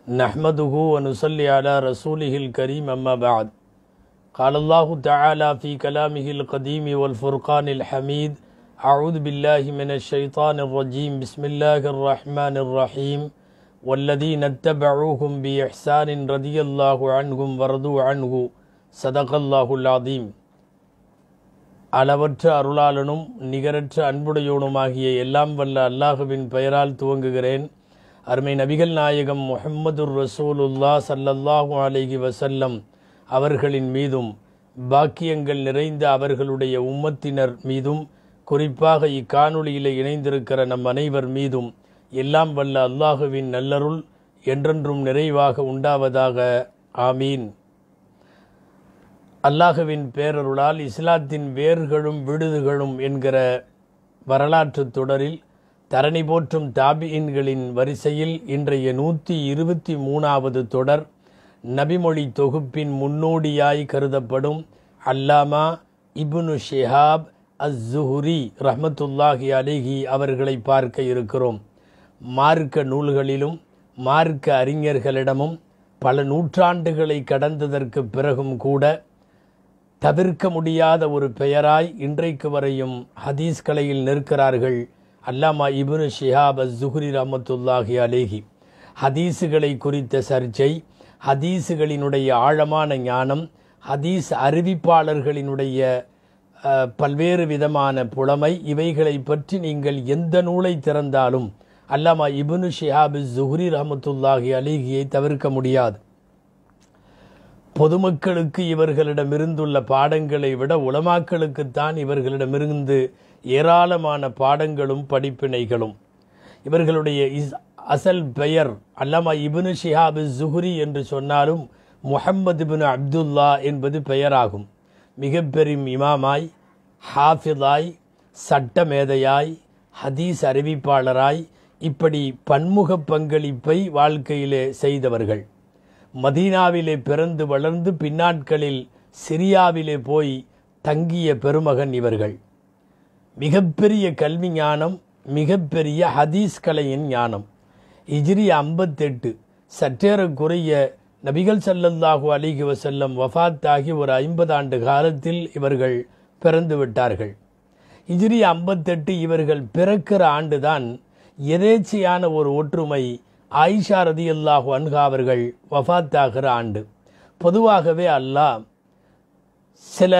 نحمده ونصلي على رسوله الكريم أما بعد قال الله تعالى في كلامه القديم والفرقان الحميد أعوذ بالله من الشيطان الرجيم بسم الله الرحمن الرحيم والذين اتبعوهم بإحسان رضي الله عنهم ورضوا عنه صدق الله العظيم அளவற்ற அருளாளனும் நிகரற்ற அன்புடையோனுமாகிய எல்லாம் வல்ல அல்லாஹுவின் பெயரால் துவங்குகிறேன் அருமை நபிகள் நாயகம் முஹம்மதுர் ரசூலுல்லா சல்லல்லாஹு அலைஹி வசல்லம் அவர்களின் மீதும் பாக்கியங்கள் நிறைந்த அவர்களுடைய உம்மத்தினர் மீதும் குறிப்பாக இக்காணொளியில் இணைந்திருக்கிற நம் அனைவர் மீதும் எல்லாம் வல்ல அல்லாஹுவின் நல்லருள் என்றென்றும் நிறைவாக உண்டாவதாக ஆமீன் அல்லாஹுவின் பேரருளால் இஸ்லாத்தின் வேர்களும் விடுதுகளும் என்கிற வரலாற்று தொடரில் தரணி போற்றும் தாபியின்களின் வரிசையில் இன்றைய நூற்றி இருபத்தி மூணாவது தொடர் நபிமொழி தொகுப்பின் முன்னோடியாய் கருதப்படும் அல்லாமா இப்னு ஷிஹாப் அஸ் ஜுஹுரி ரஹமத்துல்லாஹி அலிஹி அவர்களை பார்க்க இருக்கிறோம் மார்க்க நூல்களிலும் மார்க்க அறிஞர்களிடமும் பல நூற்றாண்டுகளை கடந்ததற்கு பிறகும் கூட தவிர்க்க முடியாத ஒரு பெயராய் இன்றைக்கு வரையும் ஹதீஸ் கலையில் நிற்கிறார்கள் அல்லாமா இபுனு ஷிஹாப் அஸ் ஜுஹுரி ரஹமத்துல்லாஹி அலேஹி ஹதீஸுகளை குறித்த சர்ச்சை ஹதீஸுகளினுடைய ஆழமான ஞானம் ஹதீஸ் அறிவிப்பாளர்களினுடைய பல்வேறு விதமான புலமை இவைகளை பற்றி நீங்கள் எந்த நூலை திறந்தாலும் அல்லாமா இபுனு ஷிஹாப் ஜுஹுரி ரஹமத்துல்லாஹி அலிஹியை தவிர்க்க முடியாது பொதுமக்களுக்கு இவர்களிடமிருந்துள்ள பாடங்களை விட உலமாக்களுக்குத்தான் இவர்களிடமிருந்து ஏராளமான பாடங்களும் படிப்பினைகளும் இவர்களுடைய இஸ் அசல் பெயர் அல்லாமா இபுனு ஷிஹாபு ஜுஹுரி என்று சொன்னாலும் முஹம்மது பின் அப்துல்லா என்பது பெயராகும் மிக பெரும் இமாமாய் ஹாஃபிதாய் சட்ட மேதையாய் ஹதீஸ் அறிவிப்பாளராய் இப்படி பன்முக பங்களிப்பை வாழ்க்கையிலே செய்தவர்கள் மதீனாவிலே பிறந்து வளர்ந்து பின்னாட்களில் சிரியாவிலே போய் தங்கிய பெருமகன் இவர்கள் மிகப்பெரிய கல்வி ஞானம் மிகப்பெரிய ஹதீஸ் கலையின் ஞானம் இஜ்ரி ஐம்பத்தெட்டு சற்றேறக்குறைய நபிகள் சல்லல்லாஹு அலிஹி வசல்லம் வஃத்தாகி ஒரு ஐம்பது ஆண்டு காலத்தில் இவர்கள் பிறந்து விட்டார்கள் இஜ்ரி ஐம்பத்தெட்டு இவர்கள் பிறக்கிற ஆண்டுதான் எதேச்சையான ஒரு ஒற்றுமை ஆயிஷா ரதி அல்லாஹு அன்ஹா அவர்கள் வஃத்தாகிற ஆண்டு பொதுவாகவே அல்லாஹ் சில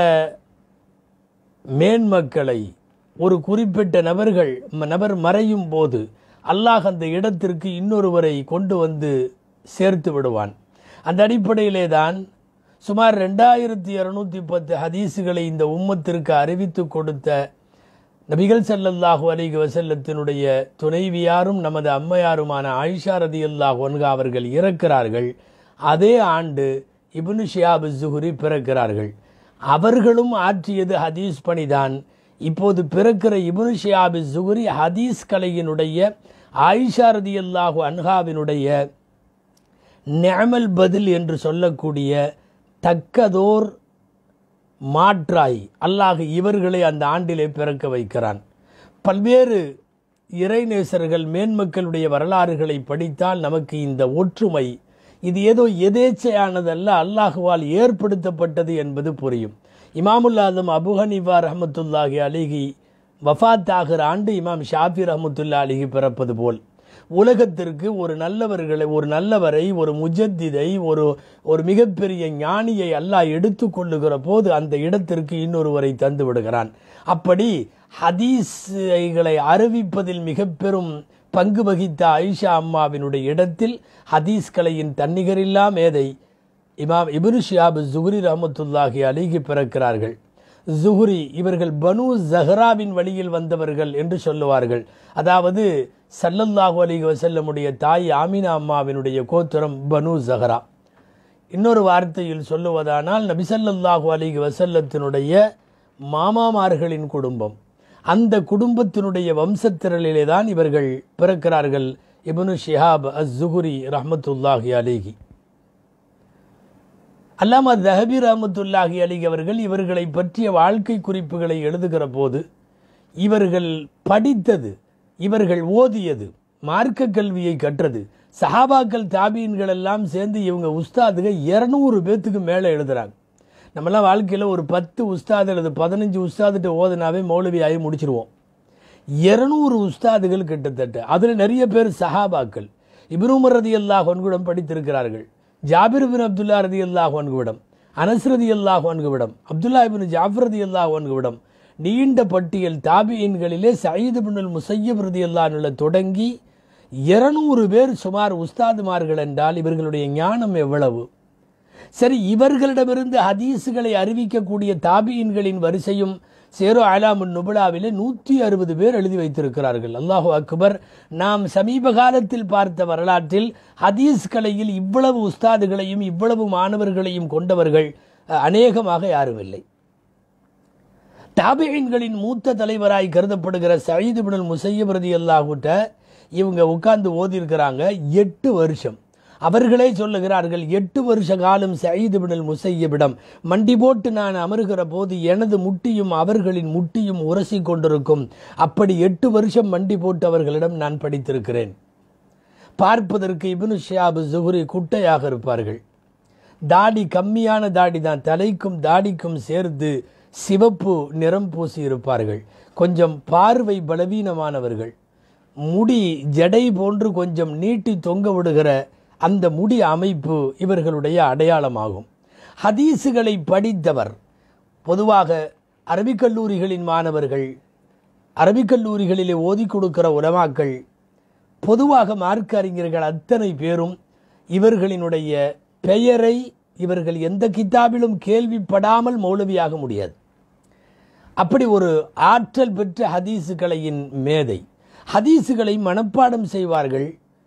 மேன்மக்களை ஒரு குறிப்பிட்ட நபர்கள் நபர் மறையும் போது அல்லாஹ் அந்த இடத்திற்கு இன்னொருவரை கொண்டு வந்து சேர்த்து விடுவான் அந்த அடிப்படையிலே தான் சுமார் ரெண்டாயிரத்தி இரநூத்தி பத்து ஹதீஸுகளை இந்த உம்மத்திற்கு அறிவித்து கொடுத்த நபிகள் சல்லல்லாஹு அலிக வசல்லத்தினுடைய துணைவியாரும் நமது அம்மையாருமான ஆயிஷா ரதி அல்லாஹ் ஒன்கா அவர்கள் இறக்கிறார்கள் அதே ஆண்டு இபுனு ஷியாபு ஜுஹுரி பிறக்கிறார்கள் அவர்களும் ஆற்றியது ஹதீஸ் பணிதான் இப்போது பிறக்கிற இபுனு ஷியாபு ஜுஹுரி ஹதீஸ் கலையினுடைய ஆயிஷா ரதி அல்லாஹு அன்ஹாவினுடைய நெமல் பதில் என்று சொல்லக்கூடிய தக்கதோர் மாற்றாய் அல்லாஹ் இவர்களை அந்த ஆண்டிலே பிறக்க வைக்கிறான் பல்வேறு இறைநேசர்கள் மேன்மக்களுடைய வரலாறுகளை படித்தால் நமக்கு இந்த ஒற்றுமை இது ஏதோ எதேச்சையானதல்ல அல்லாஹுவால் ஏற்படுத்தப்பட்டது என்பது புரியும் இமாமுல் ஆதம் அபுஹனிவா ரஹமத்துல்லாஹி அலிஹி வஃத் ஆகிற ஆண்டு இமாம் ஷாஃபி ரஹமத்துல்லா அலிஹி பிறப்பது போல் உலகத்திற்கு ஒரு நல்லவர்களை ஒரு நல்லவரை ஒரு முஜத்திதை ஒரு ஒரு மிகப்பெரிய ஞானியை அல்லாஹ் எடுத்து கொள்ளுகிற போது அந்த இடத்திற்கு இன்னொருவரை தந்து விடுகிறான் அப்படி ஹதீஸ்களை அறிவிப்பதில் மிக பெரும் பங்கு வகித்த ஐஷா அம்மாவினுடைய இடத்தில் ஹதீஸ் கலையின் தன்னிகரில்லா மேதை இமாம் இபுரு ஷியாபு ஜுஹுரி ரஹமத்துல்லாஹி அலிகி பிறக்கிறார்கள் ஜுஹுரி இவர்கள் பனு ஜஹராவின் வழியில் வந்தவர்கள் என்று சொல்லுவார்கள் அதாவது சல்லல்லாஹு அலிக வசல்லமுடைய தாய் ஆமினா அம்மாவினுடைய கோத்திரம் பனு ஜஹரா இன்னொரு வார்த்தையில் சொல்லுவதானால் நபிசல்லாஹு அலிக வசல்லத்தினுடைய மாமாமார்களின் குடும்பம் அந்த குடும்பத்தினுடைய வம்சத்திரலிலே தான் இவர்கள் பிறக்கிறார்கள் இபனு ஷிஹாப் அஸ் ஜுஹுரி ரஹமத்துல்லாஹி அலிகி அல்லாமா தஹபி ரஹமத்துல்லாஹி அலி அவர்கள் இவர்களை பற்றிய வாழ்க்கை குறிப்புகளை எழுதுகிற போது இவர்கள் படித்தது இவர்கள் ஓதியது மார்க்க கல்வியை கற்றது சஹாபாக்கள் தாபீன்கள் எல்லாம் சேர்ந்து இவங்க உஸ்தாதுக இரநூறு பேத்துக்கு மேலே எழுதுறாங்க நம்மலாம் வாழ்க்கையில் ஒரு பத்து உஸ்தாது அல்லது பதினஞ்சு உஸ்தாதுகிட்ட ஓதுனாவே மௌலவி ஆகி முடிச்சிருவோம் இருநூறு உஸ்தாதுகள் கிட்டத்தட்ட அதில் நிறைய பேர் சஹாபாக்கள் இப்ரூமர் ரதி அல்லாஹ் ஒன்குடம் படித்திருக்கிறார்கள் ஜாபிர் பின் அப்துல்லா ரதி அல்லாஹ் ஒன்குவிடம் அனஸ் ரதி அல்லாஹ் ஒன்குவிடம் அப்துல்லா பின் ஜாஃபர் ரதி அல்லாஹ் ஒன்குவிடம் நீண்ட பட்டியல் தாபியின்களிலே சயீது பின் முசையப் ரதி அல்லாஹ்ல தொடங்கி இருநூறு பேர் சுமார் உஸ்தாதுமார்கள் என்றால் இவர்களுடைய ஞானம் எவ்வளவு சரி இவர்களிடமிருந்து ஹதீஸுகளை அறிவிக்கக்கூடிய தாபியின்களின் வரிசையும் சேரோ அலாமுன் நுபலாவிலே நூற்றி அறுபது பேர் எழுதி வைத்திருக்கிறார்கள் அல்லாஹு அக்பர் நாம் சமீப காலத்தில் பார்த்த வரலாற்றில் ஹதீஸ் கலையில் இவ்வளவு உஸ்தாதுகளையும் இவ்வளவு மாணவர்களையும் கொண்டவர்கள் அஹ், அநேகமாக யாரும் இல்லை தாபியின்களின் மூத்த தலைவராய் கருதப்படுகிற சயீது பின் முசையப் ரதி அல்லாஹுட்ட இவங்க உட்கார்ந்து ஓதியிருக்கிறாங்க எட்டு வருஷம் அவர்களே சொல்லுகிறார்கள் எட்டு வருஷ காலம் சயீது பின் முசையபிடம் மண்டி போட்டு நான் அமருகிற போது எனது முட்டியும் அவர்களின் முட்டியும் உரசி கொண்டிருக்கும் அப்படி எட்டு வருஷம் மண்டி போட்டு அவர்களிடம் நான் படித்திருக்கிறேன் பார்ப்பதற்கு இப்னு ஷியாபு ஜுஹுரி குட்டையாக இருப்பார்கள் தாடி கம்மியான தாடி தான் தலைக்கும் தாடிக்கும் சேர்த்து சிவப்பு நிறம் பூசி இருப்பார்கள் கொஞ்சம் பார்வை பலவீனமானவர்கள் முடி ஜடை போன்று கொஞ்சம் நீட்டி தொங்க விடுகிற அந்த முடி அமைப்பு இவர்களுடைய அடையாளமாகும் ஹதீஸுகளை படித்தவர் பொதுவாக அரபிக் கல்லூரிகளின் மாணவர்கள் அரபிக் கல்லூரிகளிலே ஓதிக் கொடுக்கிற உலமாக்கள் பொதுவாக மார்க்க அறிஞர்கள் அத்தனை பேரும் இவர்களினுடைய பெயரை இவர்கள் எந்த கிதாபிலும் கேள்விப்படாமல் மௌலவியாக முடியாது அப்படி ஒரு ஆற்றல் பெற்ற ஹதீஸுகளையின் மேதை ஹதீஸுகளை மனப்பாடம் செய்வார்கள்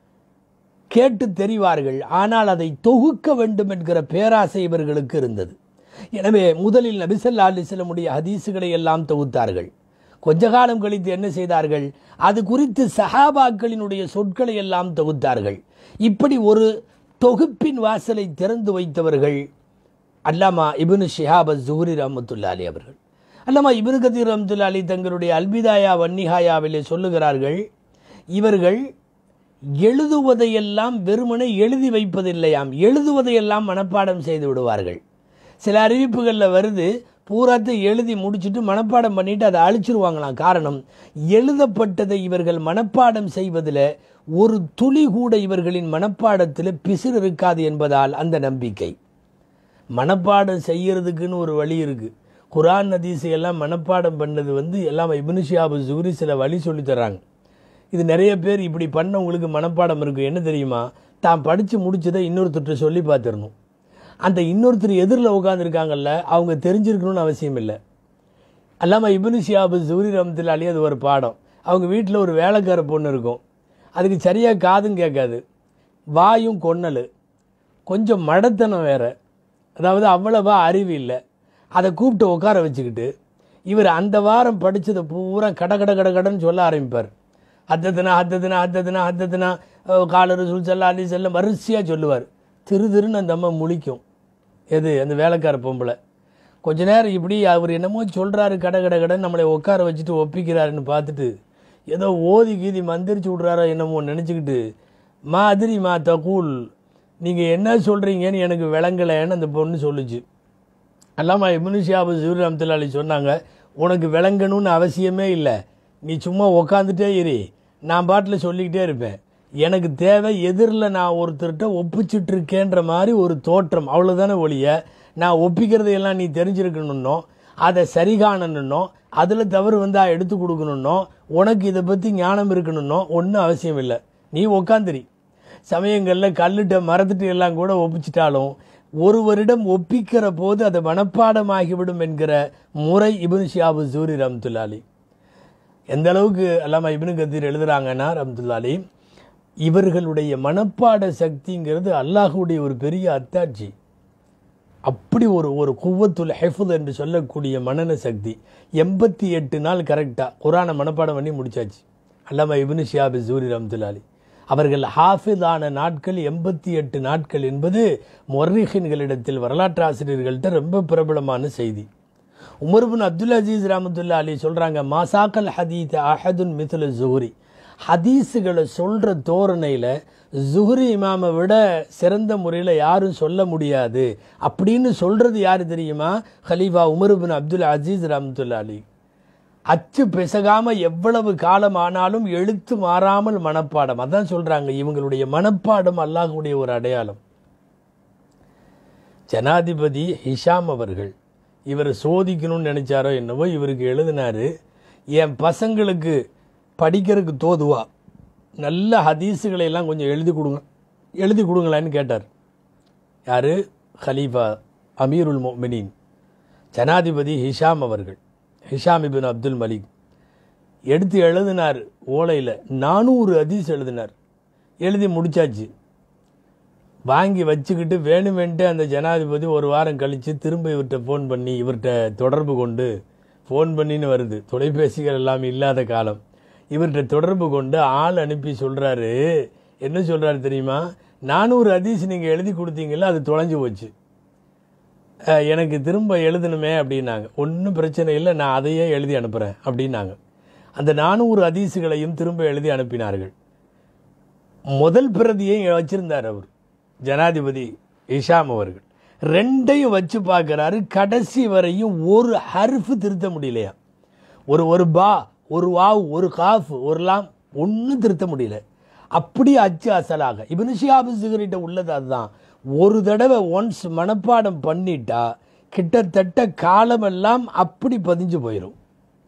கேட்டு தெரிவார்கள் ஆனால் அதை தொகுக்க வேண்டும் என்கிற பேராசை இவர்களுக்கு இருந்தது எனவே முதலில் நபிசல்லா அலிஸ்லமுடைய ஹதீஸுகளை எல்லாம் தொகுத்தார்கள் கொஞ்ச காலம் கழித்து என்ன செய்தார்கள் அது குறித்து சஹாபாக்களினுடைய சொற்களை எல்லாம் தொகுத்தார்கள் இப்படி ஒரு தொகுப்பின் வாசலை திறந்து வைத்தவர்கள் அல்லாமா இப்னு ஷிஹாப் ஜூரி ரஹமத்துல்லா அலி அவர்கள் அல்லாமா இப்னு கதீர் ரஹமத்துல்லா அலி தங்களுடைய அல்பிதாயா வன்னிஹாயாவிலே சொல்லுகிறார்கள் இவர்கள் எழுதுவதையெல்லாம் வெறுமனே எழுதி வைப்பதில்லையாம் எழுதுவதையெல்லாம் மனப்பாடம் செய்து விடுவார்கள் சில அறிவிப்புகளில் வருது பூராத்தை எழுதி முடிச்சுட்டு மனப்பாடம் பண்ணிட்டு அதை அழிச்சிருவாங்களாம் காரணம் எழுதப்பட்டதை இவர்கள் மனப்பாடம் செய்வதில் ஒரு துளி கூட இவர்களின் மனப்பாடத்தில் பிசிறு இருக்காது என்பதால் அந்த நம்பிக்கை மனப்பாடம் செய்யறதுக்குன்னு ஒரு வழி இருக்கு குரான் நதீஸை எல்லாம் மனப்பாடம் பண்ணது வந்து எல்லாம் இப்னு ஷிஹாபு ஜூரி சில வழி சொல்லித் தர்றாங்க இது நிறைய பேர் இப்படி பண்ணவங்களுக்கு மனப்பாடம் இருக்கும் என்ன தெரியுமா தான் படித்து முடிச்சதை இன்னொருத்தர்கிட்ட சொல்லி பார்த்துடணும் அந்த இன்னொருத்தர் எதிரில் உட்காந்துருக்காங்கல்ல அவங்க தெரிஞ்சிருக்கணும்னு அவசியம் இல்லை அல்லாம இப்னு ஷியாபு ஜூரி ரம்தில் அலி அது ஒரு பாடம் அவங்க வீட்டில் ஒரு வேலைக்கார பொண்ணு இருக்கும் அதுக்கு சரியாக காதும் கேட்காது வாயும் கொன்னல் கொஞ்சம் மடத்தனம் வேற அதாவது அவ்வளவா அறிவு இல்லை அதை கூப்பிட்டு உட்கார வச்சுக்கிட்டு இவர் அந்த வாரம் படித்ததை பூரா கட கட கட கடன்னு சொல்ல ஆரம்பிப்பார் அத்தத்தினா அத்தத்தினா அத்தத்தினா அத்தத்தினா காலர் சுல் செல்ல அலி செல்ல வரிசையாக சொல்லுவார் திரு திருன்னு அந்த அம்மா முழிக்கும் எது அந்த வேலைக்கார பொம்பளை கொஞ்ச நேரம் இப்படி அவர் என்னமோ சொல்கிறாரு கட கட கடன்னு நம்மளை உட்கார வச்சுட்டு ஒப்பிக்கிறாருன்னு பார்த்துட்டு ஏதோ ஓதி கீதி மந்திரிச்சு விட்றாரோ என்னமோ நினச்சிக்கிட்டு மா அதிரி மா தகூல் நீங்கள் என்ன சொல்கிறீங்கன்னு எனக்கு விளங்கலைன்னு அந்த பொண்ணு சொல்லுச்சு அல்லாமா இப்னு ஷியாபு ஜூர் ரம்துல்லாலி சொன்னாங்க உனக்கு விளங்கணும்னு அவசியமே இல்லை நீ சும்மா உக்காந்துட்டே இரு நான் பாட்டில் சொல்லிக்கிட்டே இருப்பேன் எனக்கு தேவை எதிரில் நான் ஒருத்தர்கிட்ட ஒப்பிச்சிட்டு இருக்கேன்ற மாதிரி ஒரு தோற்றம் அவ்வளோதானே ஒழிய நான் ஒப்பிக்கிறதையெல்லாம் நீ தெரிஞ்சிருக்கணுன்னோ அதை சரி காணணுன்னோ அதில் தவறு வந்தால் எடுத்து கொடுக்கணுன்னோ உனக்கு இதை பற்றி ஞானம் இருக்கணுன்னோ ஒன்றும் அவசியம் இல்லை நீ உக்காந்துரி சமயங்களில் கல்லுட்ட மரத்துட்டு எல்லாம் கூட ஒப்பிச்சிட்டாலும் ஒருவரிடம் ஒப்பிக்கிற போது அது மனப்பாடமாகிவிடும் என்கிற முறை இப்னு ஷியாபு ஜூரி ரம்துல்லாலி எந்த அளவுக்கு அல்லாம இப்னு கத்தீர் எழுதுறாங்கன்னா ரம்துல்லாலி இவர்களுடைய மனப்பாட சக்திங்கிறது அல்லாஹுடைய ஒரு பெரிய அத்தாட்சி அப்படி ஒரு ஒரு குவத்துல் ஹெஃபுத் என்று சொல்லக்கூடிய மனன சக்தி எண்பத்தி எட்டு நாள் கரெக்டாக குரானை மனப்பாடம் பண்ணி முடிச்சாச்சு அல்லாம இப்னு ஷியாபு ஜூரி ரம்துல்லாலி அவர்கள் ஹாஃபிதான நாட்கள் எண்பத்தி எட்டு நாட்கள் என்பது மொர்ரிஹின்களிடத்தில் வரலாற்று ஆசிரியர்கள்ட்ட ரொம்ப பிரபலமான செய்தி உமர்பின் அப்துல் அஜீஸ் ரஹமத்துல்லா அலி சொல்றாங்க மாசாக்கல் ஹதீத் அஹதுன் மிதுல் ஜூரி ஹதீஸுகளை சொல்ற தோரணையில் ஜுஹ்ரி இமாமை விட சிறந்த முறையில் யாரும் சொல்ல முடியாது அப்படின்னு சொல்றது யார் தெரியுமா ஹலீஃபா உமர் பின் அப்துல் அஜீஸ் ரஹமத்துல்லா அலி அச்சு பிசகாம எவ்வளவு காலம் ஆனாலும் எழுத்து மாறாமல் மனப்பாடம் அதான் சொல்றாங்க இவங்களுடைய மனப்பாடம் அல்லாஹ்வுடைய ஒரு அடையாளம் ஜனாதிபதி ஹிஷாம் அவர்கள் இவர் சோதிக்கணும்னு நினைச்சாரோ என்னவோ இவருக்கு எழுதினாரு என் பசங்களுக்கு படிக்கிறதுக்கு தோதுவா நல்ல ஹதீஸுகளை எல்லாம் கொஞ்சம் எழுதி கொடுங்க எழுதி கொடுங்களேன்னு கேட்டார் யாரு ஹலீஃபா அமீருல் மொமினின் ஜனாதிபதி ஹிஷாம் அவர்கள் ஹிஷாம் இபின் அப்துல் மலிக் எடுத்து எழுதினார் ஓலையில் நானூறு ஹதீஸ் எழுதினார் எழுதி முடிச்சாச்சு வாங்கி வச்சுக்கிட்டு வேணுமென்ட்டு அந்த ஜனாதிபதி ஒரு வாரம் கழித்து திரும்ப இவர்கிட்ட ஃபோன் பண்ணி இவர்கிட்ட தொடர்பு கொண்டு ஃபோன் பண்ணின்னு வருது தொலைபேசிகள் எல்லாம் இல்லாத காலம் இவர்கிட்ட தொடர்பு கொண்டு ஆள் அனுப்பி சொல்கிறாரு என்ன சொல்கிறாரு தெரியுமா நானூறு ஹதீஸ் நீங்கள் எழுதி கொடுத்தீங்கல்ல அது தொலைஞ்சு போச்சு அஹ், எனக்கு திரும்ப எழுதணுமே அப்படின்னாங்க ஒன்றும் பிரச்சனை இல்லை நான் அதையே எழுதி அனுப்புகிறேன் அப்படின்னாங்க அந்த நானூறு ஹதீஸுகளையும் திரும்ப எழுதி அனுப்பினார்கள் முதல் பிரதியை வச்சிருந்தார் அவர் ஜனாதிபதி இஷாம் அவர்கள் ரெண்டையும் வச்சு பார்க்கறாரு கடைசி வரையும் ஒரு ஹர்ஃப் திருத்த முடியலையா ஒரு ஒரு பா ஒரு வாவ் ஒரு காஃப் ஒரு லாம் ஒன்றும் திருத்த முடியல அப்படி அச்சு அசலாக இப்னு ஷிஹாபு சிகரிட்ட உள்ளது அதுதான் ஒரு தடவை ஒன்ஸ் மனப்பாடம் பண்ணிட்டா கிட்டத்தட்ட காலமெல்லாம் அப்படி பதிஞ்சு போயிடும்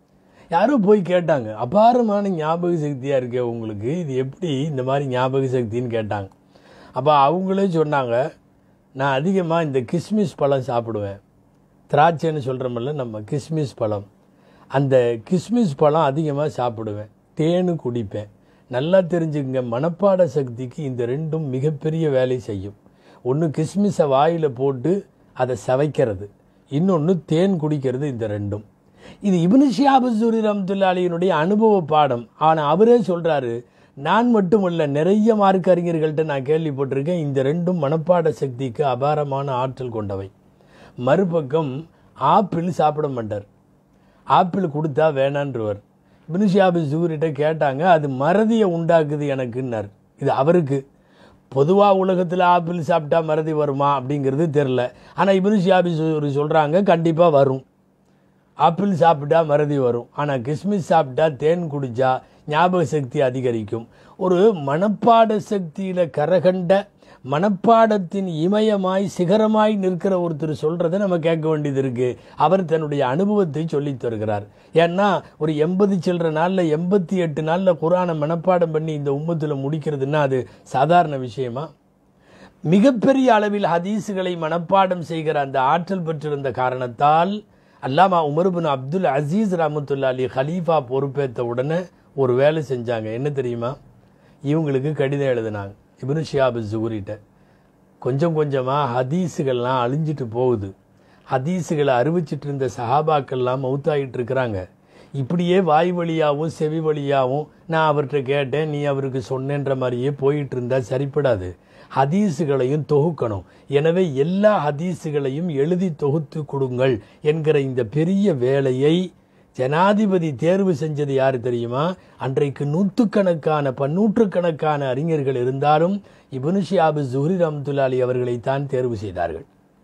யாரோ போய் கேட்டாங்க அபாரமான ஞாபக சக்தியாக இருக்கே உங்களுக்கு இது எப்படி இந்த மாதிரி ஞாபக சக்தின்னு கேட்டாங்க அப்போ அவங்களே சொன்னாங்க நான் அதிகமாக இந்த கிஸ்மிஸ் பழம் சாப்பிடுவேன் திராட்சைன்னு சொல்கிறோமில்ல நம்ம கிஸ்மிஸ் பழம் அந்த கிஸ்மிஸ் பழம் அதிகமாக சாப்பிடுவேன் தேனு குடிப்பேன் நல்லா தெரிஞ்சுக்கங்க மனப்பாட சக்திக்கு இந்த ரெண்டும் மிகப்பெரிய வேலை செய்யும் ஒன்று கிஸ்மிஸை வாயில் போட்டு அதை சவைக்கிறது இன்னொன்று தேன் குடிக்கிறது இந்த ரெண்டும் இது இப்னு ஷியாபு சூரி ரஹ்மத்துல்லாஹி அலியினுடைய அனுபவ பாடம் ஆனால் அவரே சொல்றாரு நான் மட்டுமல்ல நிறைய மார்க்க அறிஞர்கள்ட்ட நான் கேள்விப்பட்டிருக்கேன் இந்த ரெண்டும் மனப்பாட சக்திக்கு அபாரமான ஆற்றல் கொண்டவை மறுபக்கம் ஆப்பிள் சாப்பிட மாட்டார் ஆப்பிள் கொடுத்தா வேணான்றவர் இப்னு ஷியாபு சூரிட்ட கேட்டாங்க அது மறதியை உண்டாக்குது எனக்குன்னார் இது அவருக்கு பொதுவாக உலகத்தில் ஆப்பிள் சாப்பிட்டா மறதி வருமா அப்படிங்கிறது தெரில ஆனால் இப்னு ஷியாபு சூரி சொல்கிறாங்க கண்டிப்பாக வரும் ஆப்பிள் சாப்பிட்டா மறதி வரும் ஆனால் கிஸ்மிஸ் சாப்பிட்டா தேன் குடிச்சா ஞாபக சக்தி அதிகரிக்கும் ஒரு மனப்பாட சக்தியில் கரகண்ட மனப்பாடத்தின் இமயமாய் சிகரமாய் நிற்கிற ஒருத்தர் சொல்றதை நம்ம கேட்க வேண்டியது இருக்கு அவர் தன்னுடைய அனுபவத்தை சொல்லித் தருகிறார் ஏன்னா ஒரு எண்பது சில்லற நாள்ல எண்பத்தி எட்டு நாள்ல குரானை மனப்பாடம் பண்ணி இந்த உம்மத்துல முடிக்கிறதுன்னா அது சாதாரண விஷயமா மிகப்பெரிய அளவில் ஹதீஸுகளை மனப்பாடம் செய்கிற அந்த ஆற்றல் பெற்றிருந்த காரணத்தால் அல்லாமா உமர் பின் அப்துல் அசீஸ் ரஹமத்துல்லா அலி ஹலீஃபா பொறுப்பேற்ற உடனே ஒரு வேலை செஞ்சாங்க என்ன தெரியுமா இவங்களுக்கு கடிதம் எழுதினாங்க இப்னு ஷியாபு ஜூரிட்ட கொஞ்சம் கொஞ்சமாக ஹதீஸுகள்லாம் அழிஞ்சிட்டு போகுது ஹதீஸுகளை அறிவிச்சிட்டு இருந்த சஹாபாக்கள்லாம் மௌத்தாயிட்டு இருக்கிறாங்க இப்படியே வாய் வழியாகவும் செவி வழியாகவும் நான் அவர்கிட்ட கேட்டேன் நீ அவருக்கு சொன்னேன்ற மாதிரியே போயிட்டு இருந்தா சரிப்படாது ஹதீஸுகளையும் தொகுக்கணும் எனவே எல்லா ஹதீஸுகளையும் எழுதி தொகுத்து கொடுங்கள் என்கிற இந்த பெரிய வேலையை ஜனாதிபதி தேர்வு செஞ்சது யாரு தெரியுமா அன்றைக்கு நூற்றுக்கணக்கான பன்னூற்றுக்கணக்கான அறிஞர்கள் இருந்தாலும் இப்னு ஷியாபு ஜுஹரி ரம்துல்லாலி அவர்களைத்தான் தேர்வு செய்தார்கள்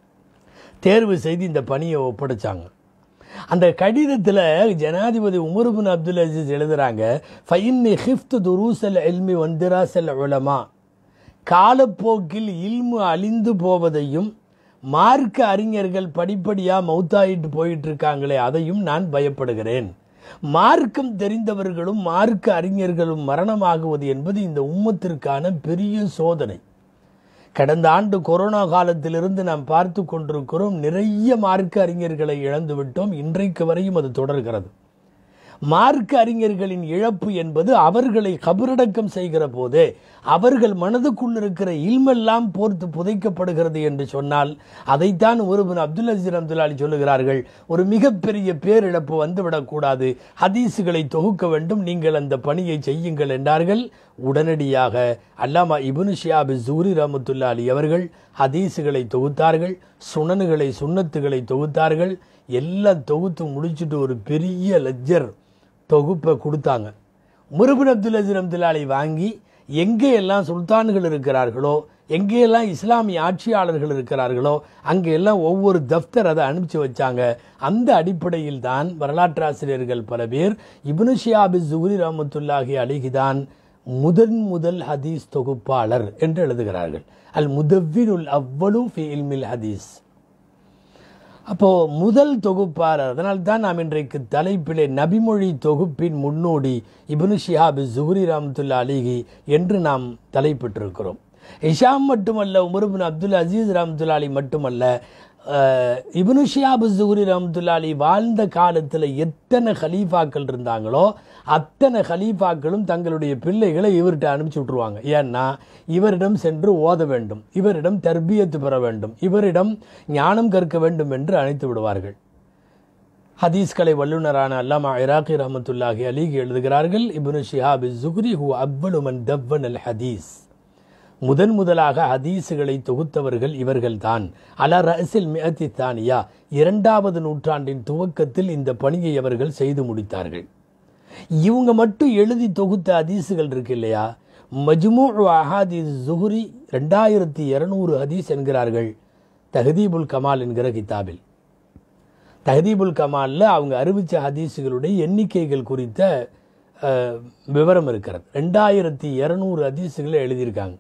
தேர்வு செய்து இந்த பணியை ஒப்படைச்சாங்க அந்த கடிதத்தில் ஜனாதிபதி உமர் பின் அப்துல் அசீஸ் எழுதுறாங்க ஃபைன்னி ஹிஃப்த் துரூசல் எல்மி வந்திராசல் உலமா காலப்போக்கில் இல்மு அழிந்து போவதையும் மார்க்க அறிஞர்கள் படிப்படியா மௌத்தாயிட்டு போயிட்டு இருக்காங்களே அதையும் நான் பயப்படுகிறேன் மார்க்கம் தெரிந்தவர்களும் மார்க்க அறிஞர்களும் மரணமாகுவது என்பது இந்த உம்மத்திற்கான பெரிய சோதனை கடந்த ஆண்டு கொரோனா காலத்திலிருந்து நாம் பார்த்து கொண்டிருக்கிறோம் நிறைய மார்க்க அறிஞர்களை இழந்து விட்டோம் இன்றைக்கு வரையும் அது தொடர்கிறது மார்க்க அறிஞர்களின் இழப்பு என்பது அவர்களை கபரடக்கம் செய்கிற போதே அவர்கள் மனதுக்குள் இருக்கிற இல்மெல்லாம் போர்த்து புதைக்கப்படுகிறது என்று சொன்னால் அதைத்தான் ஒருவன் அப்துல் அசீர் அப்துல்லாலி சொல்லுகிறார்கள் ஒரு மிகப்பெரிய பேரிழப்பு வந்துவிடக்கூடாது ஹதீஸுகளை தொகுக்க வேண்டும் நீங்கள் அந்த பணியை செய்யுங்கள் என்றார்கள் உடனடியாக அல்லாமா இபுனு ஷியாபு ஜூரி ரஹமத்துல்லா அலி அவர்கள் ஹதீஸுகளை தொகுத்தார்கள் சுனனுகளை சுன்னத்துகளை தொகுத்தார்கள் எல்லாம் தொகுத்து முடிச்சுட்டு ஒரு பெரிய லெஜ்ஜர் தொகுப்பை கொடுத்தாங்க முருபின் அப்துல் அசீர் அப்துல்லாலை வாங்கி எங்கே எல்லாம் சுல்தான்கள் இருக்கிறார்களோ எங்கேயெல்லாம் இஸ்லாமிய ஆட்சியாளர்கள் இருக்கிறார்களோ அங்கெல்லாம் ஒவ்வொரு தஃப்தர் அதை அனுப்பிச்சு வச்சாங்க அந்த அடிப்படையில் தான் வரலாற்றாசிரியர்கள் பல பேர் இப்னு ஷியாபி ஜுஹரி ரஹமத்துல்லாஹி அலிகிதான் முதன் முதல் ஹதீஸ் தொகுப்பாளர் என்று எழுதுகிறார்கள் அல் முதவ்வினுல் அவ்வளு ஃபி இல்மில் ஹதீஸ் அப்போ முதல் தொகுப்பாளர் அதனால் தான் நாம் இன்றைக்கு தலைப்பிலே நபிமொழி தொகுப்பின் முன்னோடி இப்னு ஷிஹாப் ஜுஹரி ரஹமத்துல்லா அலிகி என்று நாம் தலைப்பிட்டிருக்கிறோம் இஷாம் மட்டுமல்ல உமர் பின் அப்துல் அசீஸ் ரஹமத்துல்லா அலி மட்டுமல்ல அஹ், இப்னு ஷிஹாப் ஜுஹரி ரஹமத்துல்லா அலி வாழ்ந்த காலத்தில் எத்தனை ஹலீஃபாக்கள் இருந்தாங்களோ அத்தனை ஹலீஃபாக்களும் தங்களுடைய பிள்ளைகளை இவர்கிட்ட அனுப்பிச்சு விட்ருவாங்க ஏன்னா இவரிடம் சென்று ஓத வேண்டும் இவரிடம் தர்பியத்து பெற வேண்டும் இவரிடம் ஞானம் கற்க வேண்டும் என்று அழைத்து விடுவார்கள் ஹதீஸ் கலை வல்லுநரான அல்லாமா இராக்கி ரஹமத்துல்லாஹி அலிகி எழுதுகிறார்கள் இப்னு ஷிஹாப் ஜுஹ்ரி ஹு அவ்வளு மன் தவ்வன் அல் ஹதீஸ் முதன் முதலாக ஹதீஸுகளை தொகுத்தவர்கள் இவர்கள்தான் அல ரசில் மியத்தி தானியா இரண்டாவது நூற்றாண்டின் துவக்கத்தில் இந்த பணியை அவர்கள் செய்து முடித்தார்கள் இவங்க மட்டும் எழுதி தொகுத்த ஹதீஸுகள் இருக்கு இல்லையா மஜ்மூ அஹாதீஸ் ஜுஹுரி ரெண்டாயிரத்தி இருநூறு ஹதீஸ் என்கிறார்கள் தஹதீபுல் கமால் என்கிற கிதாபில் தஹதீபுல் கமாலில் அவங்க அறிவிச்ச ஹதீஸுகளுடைய எண்ணிக்கைகள் குறித்த அஹ், விவரம் இருக்கிறது ரெண்டாயிரத்தி இரநூறு ஹதீஸுகளை எழுதியிருக்காங்க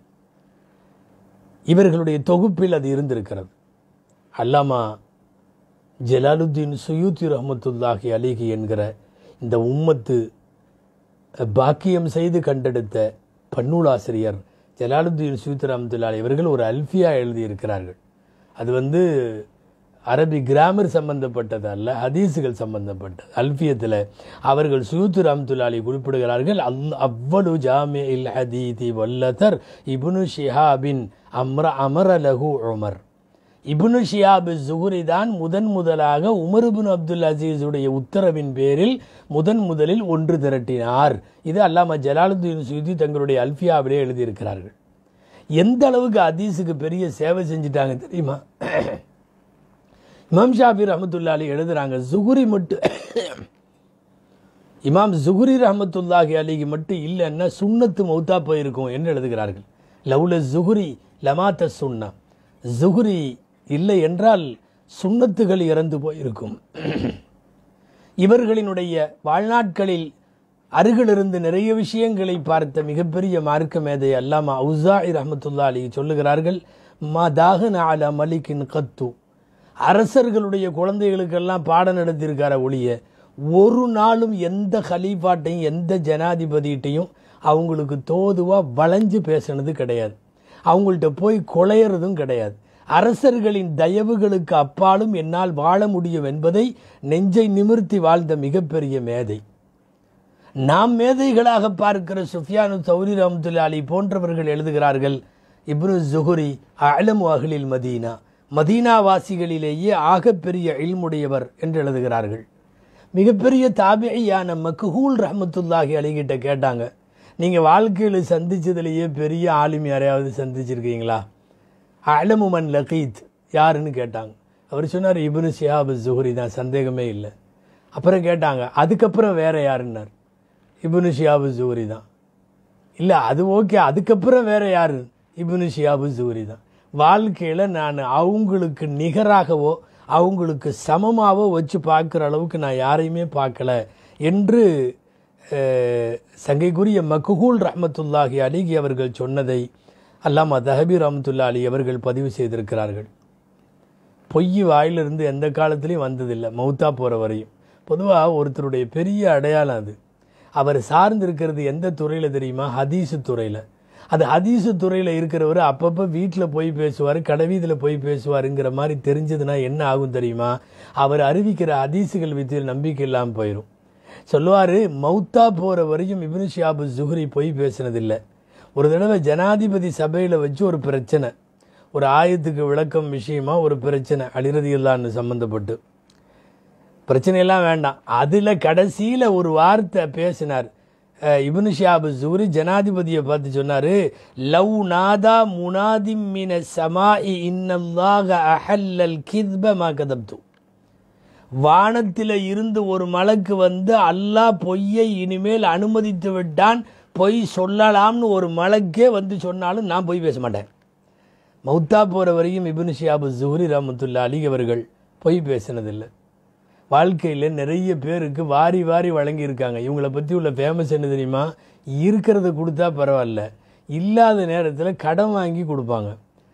இவர்களுடைய தொகுப்பில் அது இருந்திருக்கிறது அல்லாமா ஜலாலுத்தீன் சுயூத்தி ரஹமத்துல்லாஹி அலிகி என்கிற இந்த உம்மத்து பாக்கியம் செய்து கண்டெடுத்த பன்னூலாசிரியர் ஜலாலுத்தீன் சுயூத்தி ரஹமத்துல்லாஹி இவர்கள் ஒரு அல்ஃபியா எழுதியிருக்கிறார்கள் அது வந்து அரபி கிராமர் சம்பந்தப்பட்டது அல்ல ஹதீஸுகள் சம்பந்தப்பட்டது அல்ஃபியத்தில் அவர்கள் சுயூத்து ரஹமத்துல்லாலி குறிப்பிடுகிறார்கள் அல் அவ்வளு ஜாமி இல் ஹதீதி வல்லதர் இப்னு ஷிஹாபின் அம்ர அமர லஹு உமர் இப்னு ஷியாப் ஜுஹுரி தான் முதன் முதலாக உமர் இப்னு அப்துல் அசீஸுடைய உத்தரவின் பேரில் முதன் முதலில் ஒன்று திரட்டினார் இது அல்லாம ஜலாலுத்தீன் சுயுதி தங்களுடைய அல்ஃபியாவிலே எழுதியிருக்கிறார்கள் எந்த அளவுக்கு ஹதீஸுக்கு பெரிய சேவை செஞ்சிட்டாங்க தெரியுமா இமாம் ஷாபி ரஹமத்துல்லாலி எழுதுறாங்க ஜுகுரி மட்டும் இமாம் ஜுகுரி ரஹமத்துல்லாஹி அலிக்கு மட்டும் இல்லைன்னா சுன்னத்து மௌத்தா போயிருக்கும் என்று எழுதுகிறார்கள் லவுல ஜுகுரி லமாத்த சுன்னா ஜுகுரி இல்லை என்றால் சுன்னத்துகள் இறந்து போயிருக்கும் இவர்களினுடைய வாழ்நாட்களில் அருகிலிருந்து நிறைய விஷயங்களை பார்த்த மிகப்பெரிய மார்க்க மேதை அல்லாமா உசாஇ ரஹமத்துல்லா அலி சொல்லுகிறார்கள் மா தாகன அலா மலிக்கின் கத்து அரசர்களுடைய குழந்தைகளுக்கெல்லாம் பாடம் நடத்தியிருக்கார ஒழிய ஒரு நாளும் எந்த ஹலீஃபாட்டையும் எந்த ஜனாதிபதிகிட்டையும் அவங்களுக்கு தோதுவா வளைஞ்சு பேசுனது கிடையாது அவங்கள்ட்ட போய் கொலையறதும் கிடையாது அரசர்களின் தயவுகளுக்கு அப்பாலும் என்னால் வாழ முடியும் என்பதை நெஞ்சை நிமிர்த்தி வாழ்ந்த மிகப்பெரிய மேதை நாம் மேதைகளாக பார்க்கிற சுஃபியானு சௌரி ரஹமத்துல்லா அலி போன்றவர்கள் எழுதுகிறார்கள் இப்னு ஜுஹுரி அலமு அகலில் மதீனா மதீனாவாசிகளிலேயே ஆகப்பெரிய இல்முடையவர் என்று எழுதுகிறார்கள் மிகப்பெரிய தாபியான மக்ஹூல் ரஹமத்துல்லாஹி அலிகிட்ட கேட்டாங்க நீங்கள் வாழ்க்கையில் சந்திச்சதுலேயே பெரிய ஆளும் யாரையாவது சந்திச்சிருக்கீங்களா அலமுமன் லகீத் யாருன்னு கேட்டாங்க அவர் சொன்னார் இப்னு ஷியாப் ஜுஹரி தான் சந்தேகமே இல்லை அப்புறம் கேட்டாங்க அதுக்கப்புறம் வேற யாருன்னார் இப்னு ஷியாபு ஜூரி தான் இல்லை அது ஓகே அதுக்கப்புறம் வேற யாரு இப்னு ஷியாபு ஜூரி தான் வாழ்க்கையில் நான் அவங்களுக்கு நிகராகவோ அவங்களுக்கு சமமாகவோ வச்சு பார்க்குற அளவுக்கு நான் யாரையுமே பார்க்கல என்று அஹ், சங்கைக்குரிய மக்குகூல் ரஹமத்துல்லாஹி அலிகி அவர்கள் சொன்னதை அல்லாமா தஹபி ரஹமத்துல்லா அலி அவர்கள் பதிவு செய்திருக்கிறார்கள் பொய் வாயிலிருந்து எந்த காலத்துலையும் வந்ததில்லை மௌத்தா போகிற வரையும் பொதுவாக ஒருத்தருடைய பெரிய அடையாளம் அது அவர் சார்ந்திருக்கிறது எந்த துறையில் தெரியுமா ஹதீஸு துறையில் அது ஹதீஸு துறையில் இருக்கிறவர் அப்பப்போ வீட்டில் போய் பேசுவார் கடைவீதியில் போய் பேசுவாருங்கிற மாதிரி தெரிஞ்சதுன்னா என்ன ஆகும் தெரியுமா அவர் அறிவிக்கிற ஹதீஸுகள் வித்தியில் நம்பிக்கை இல்லாமல் போயிடும் சொல்லுவார் மௌத்தா போகிற வரையும் இப்னு ஷியாபு ஜுஹ்ரி போய் பேசினதில்லை ஒரு தடவை ஜனாதிபதி சபையில் வச்சு ஒரு பிரச்சனை ஒரு ஆயத்துக்கு விளக்கம் விஷயமா ஒரு பிரச்சனை அலிரதி இல்லான்னு சம்மந்தப்பட்டு பிரச்சனையெல்லாம் வேண்டாம் அதில் கடைசியில் ஒரு வார்த்தை பேசினார் அஹ், இப்னு ஷியாபு ஜூரி ஜனாதிபதியை பார்த்து சொன்னார் லவ் நாதா முனாதி மின சமாஇ இன்னல்லாக அஹல்லல் கித்ப மா கதப்து வானத்தில் இருந்து ஒரு மலக்கு வந்து அல்லாஹ் பொய்யை இனிமேல் அனுமதித்து விட்டான் பொய் சொல்லலாம்னு ஒரு மலக்கே வந்து சொன்னாலும் நான் பொய் பேச மாட்டேன் மௌத்தா போகிற வரையும் இப்னு ஷியாபு ஜுஹரி ரஹமத்துல்லா அலி அவர்கள் பொய் பேசினதில்லை வாழ்க்கையில் நிறைய பேருக்கு வாரி வாரி வழங்கியிருக்காங்க இவங்கள பற்றி உள்ள ஃபேமஸ் என்ன தெரியுமா இருக்கிறத கொடுத்தா பரவாயில்ல இல்லாத நேரத்தில் கடன் வாங்கி கொடுப்பாங்க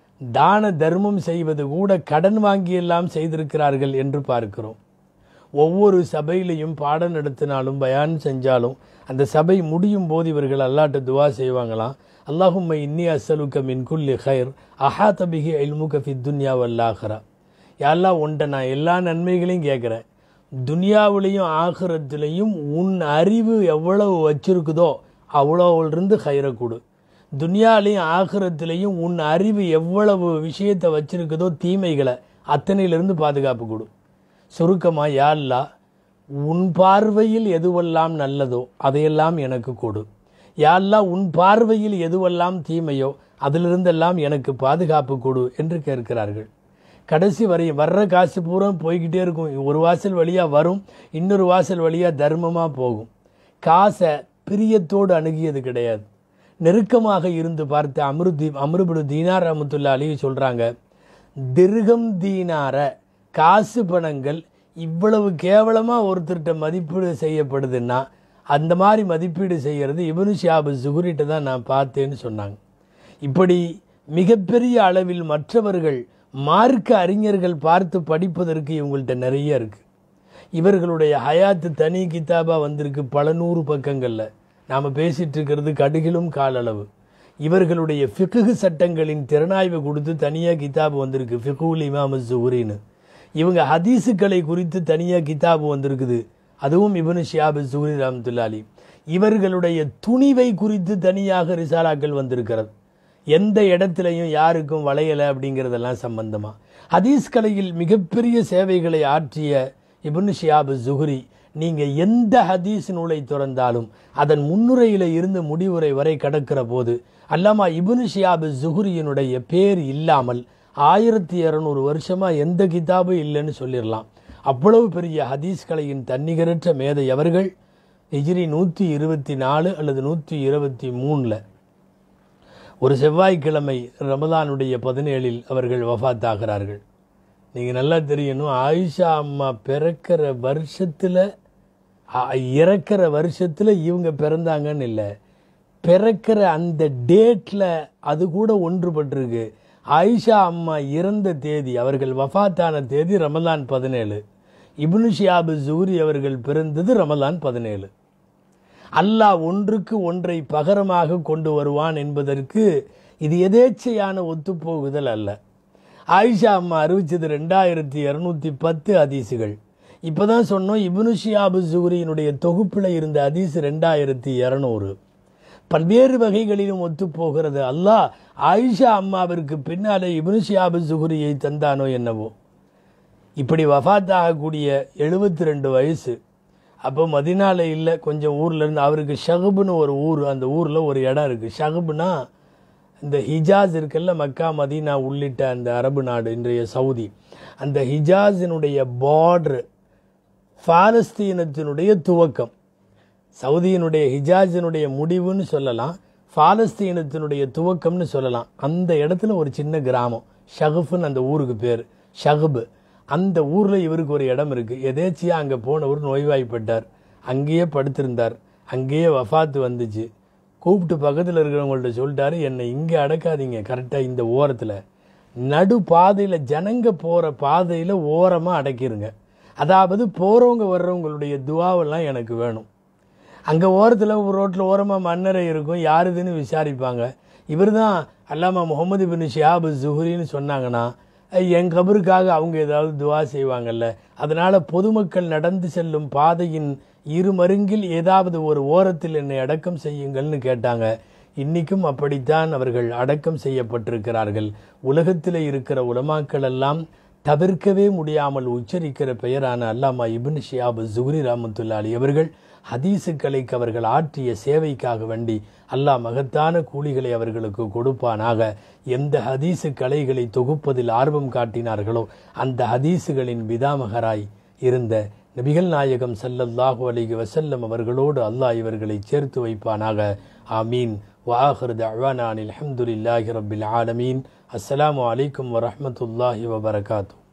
தான தர்மம் செய்வது கூட கடன் வாங்கியெல்லாம் செய்திருக்கிறார்கள் என்று பார்க்கிறோம் ஒவ்வொரு சபையிலையும் பாடம் நடத்தினாலும் பயான் செஞ்சாலும் அந்த சபை முடியும் போது இவர்கள் அல்லாட்ட துவா செய்வாங்களாம் அல்லாஹும்ம இன்னி அசலுக்க மின் குல்லி ஹைர் அஹா தபிகி இல்முக ஃபி துன்யா வல்லாஹரா யாரெல்லாம் உன்ட்ட நான் எல்லா நன்மைகளையும் கேட்குறேன் துனியாவிலையும் ஆகிரத்திலையும் உன் அறிவு எவ்வளவு வச்சிருக்குதோ அவ்வளோவிலிருந்து ஹைரை கொடு துனியாலையும் ஆகிரத்திலையும் உன் அறிவு எவ்வளவு விஷயத்தை வச்சிருக்குதோ தீமைகளை அத்தனையிலிருந்து பாதுகாப்பு கொடு சுருக்கமாக யா அல்லா உன் பார்வையில் எதுவெல்லாம் நல்லதோ அதையெல்லாம் எனக்கு கொடு யா அல்லா உன் பார்வையில் எதுவெல்லாம் தீமையோ அதிலிருந்தெல்லாம் எனக்கு பாதுகாப்பு கொடு என்று கேட்கிறார்கள் கடைசி வரை வர்ற காசு பூரா போய்கிட்டே இருக்கும் ஒரு வாசல் வழியாக வரும் இன்னொரு வாசல் வழியாக தர்மமாக போகும் காசை பிரியத்தோடு அணுகியது கிடையாது நெருக்கமாக இருந்து பார்த்த அமிர்தி அமிர்புடு தீனார் ரஹமத்துல்லா அலி சொல்கிறாங்க திருகம் தீனார காசு பணங்கள் இவ்வளவு கேவலமாக ஒருத்தர்கிட்ட மதிப்பீடு செய்யப்படுதுன்னா அந்த மாதிரி மதிப்பீடு செய்கிறது இவனு ஷியாபு ஜுகுரிட்ட தான் நான் பார்த்தேன்னு சொன்னாங்க இப்படி மிகப்பெரிய அளவில் மற்றவர்கள் மார்க்க அறிஞர்கள் பார்த்து படிப்பதற்கு இவங்கள்ட்ட நிறைய இருக்குது இவர்களுடைய ஹயாத்து தனி கிதாபா வந்திருக்கு பல நூறு பக்கங்களில் நாம் பேசிட்டு இருக்கிறது கடுகிலும் காலளவு இவர்களுடைய ஃபிகுகு சட்டங்களின் திறனாய்வு கொடுத்து தனியாக கிதாபு வந்திருக்கு ஃபிகுல் இமாம் ஜுஹுரின்னு இவங்க ஹதீஸுக்களை குறித்து தனியாக கிதாபு வந்திருக்குது அதுவும் இவனு ஷியாபு ஜுஹுரி ரஹமத்துல்லாலி இவர்களுடைய துணிவை குறித்து தனியாக ரிசாலாக்கள் வந்திருக்கிறது எந்த இடத்துலையும் யாருக்கும் வளையலை அப்படிங்கிறதெல்லாம் சம்பந்தமா ஹதீஸ் கலையில் மிகப்பெரிய சேவைகளை ஆற்றிய இப்னு ஷியாபு ஜுஹுரி நீங்க எந்த ஹதீஸ் நூலை திறந்தாலும் அதன் முன்னுரையில இருந்து முடிவுரை வரை கடக்கிற போது அல்லாமா இப்னு ஷியாபு ஜுஹுரியினுடைய பேர் இல்லாமல் ஆயிரத்தி இரநூறு வருஷமா எந்த கிதாபும் இல்லைன்னு சொல்லிடலாம் அவ்வளவு பெரிய ஹதீஸ் கலையின் தன்னிகரற்ற மேதை அவர்கள் ஹிஜ்ரி நூற்றி இருபத்தி நாலு அல்லது நூற்றி இருபத்தி மூணில் ஒரு செவ்வாய்க்கிழமை ரமதானுடைய பதினேழில் அவர்கள் வஃபாத்தாகிறார்கள் நீங்கள் நல்லா தெரியணும் ஆயிஷா அம்மா பிறக்கிற வருஷத்தில் இறக்கிற வருஷத்தில் இவங்க பிறந்தாங்கன்னு இல்லை பிறக்கிற அந்த டேட்டில் அது கூட ஒன்றுபட்டிருக்கு ஆயிஷா அம்மா இறந்த தேதி அவர்கள் வஃபாத்தான தேதி ரமலான் பதினேழு இப்னு ஷியாபு ஜூரி அவர்கள் பிறந்தது ரமலான் பதினேழு அல்லாஹ் ஒன்றுக்கு ஒன்றை பகரமாக கொண்டு வருவான் என்பதற்கு இது எதேச்சையான ஒத்துப்போகுதல் அல்ல ஆயிஷா அம்மா அறிவிச்சது ரெண்டாயிரத்தி இரநூத்தி பத்து ஹதீஸுகள் இப்போதான் சொன்னோம் இப்னு ஷியாபு ஜூரியினுடைய தொகுப்பில் இருந்த ஹதீஸ் ரெண்டாயிரத்தி இரநூறு பல்வேறு வகைகளிலும் ஒத்துப்போகிறது அல்லாஹ் ஆயிஷா அம்மாவிற்கு பின்னாலே இப்னு ஷியாபு ஜுஹுரியை தந்தானோ என்னவோ இப்படி வஃத் ஆகக்கூடிய எழுபத்தி ரெண்டு வயசு அப்போ மதினால இல்லை கொஞ்சம் ஊர்ல இருந்து அவருக்கு ஷகுபுன்னு ஒரு ஊர் அந்த ஊரில் ஒரு இடம் இருக்குது ஷகுபுனா இந்த ஹிஜாஸ் இருக்குல்ல மக்கா மதீனா உள்ளிட்ட அந்த அரபு நாடு இன்றைய சவுதி அந்த ஹிஜாஸினுடைய பார்டர் பாலஸ்தீனத்தினுடைய துவக்கம் சவுதியினுடைய ஹிஜாஸினுடைய முடிவுன்னு சொல்லலாம் பாலஸ்தீனத்தினுடைய துவக்கம்னு சொல்லலாம் அந்த இடத்துல ஒரு சின்ன கிராமம் ஷகுஃப்னு அந்த ஊருக்கு பேர் ஷகுபு அந்த ஊரில் இவருக்கு ஒரு இடம் இருக்குது எதேச்சியாக அங்கே போனவர் நோய்வாய்ப்பட்டார் அங்கேயே படுத்திருந்தார் அங்கேயே வஃபாத்து வந்துச்சு கூப்பிட்டு பக்கத்தில் இருக்கிறவங்கள்ட்ட சொல்லிட்டாரு என்னை இங்கே அடக்காதீங்க கரெக்டாக இந்த ஓரத்தில் நடு பாதையில் ஜனங்க போகிற பாதையில் ஓரமாக அடக்கிருங்க அதாவது போகிறவங்க வர்றவங்களுடைய துவாவெல்லாம் எனக்கு வேணும் அங்கே ஓரத்தில் ஒரு ரோட்டில் ஓரமாக மன்னரை இருக்கும் யாருதுன்னு விசாரிப்பாங்க இவர் தான் அல்லாமா முகமது பின் ஷியாபு ஜுஹுரின்னு சொன்னாங்கன்னா என் கபருக்காக அவங்க ஏதாவது துவா செய்வாங்கல்ல அதனால் பொதுமக்கள் நடந்து செல்லும் பாதையின் இருமருங்கில் ஏதாவது ஒரு ஓரத்தில் என்னை அடக்கம் செய்யுங்கள்னு கேட்டாங்க இன்னைக்கும் அப்படித்தான் அவர்கள் அடக்கம் செய்யப்பட்டிருக்கிறார்கள் உலகத்தில் இருக்கிற உலமாக்கள் எல்லாம் தவிர்க்கவே முடியாமல் உச்சரிக்கிற பெயரான அல்லாமா இபின் ஷியாபு ஜுஹ்ரி ரஹமத்துல்லாலி அவர்கள் ஹதீசுக்களைக்கு அவர்கள் ஆற்றிய சேவைக்காக வேண்டி அல்லாஹ் மகத்தான கூலிகளை அவர்களுக்கு கொடுப்பானாக எந்த ஹதீசு கலைகளை தொகுப்பதில் ஆர்வம் காட்டினார்களோ அந்த ஹதீசுகளின் பிதாமகராய் இருந்த நபிகள் நாயகம் ஸல்லல்லாஹு அலைஹி வஸல்லம் அவர்களோடு அல்லாஹ் இவர்களை சேர்த்து வைப்பானாக ஆமீன் வாஹிர் தஅவானா அனில் ஹம்துலில்லாஹி ரப்பில் ஆலமீன் அஸ்ஸலாமு அலைக்கும் வரஹ்மத்துல்லாஹி வபரகாத்துஹு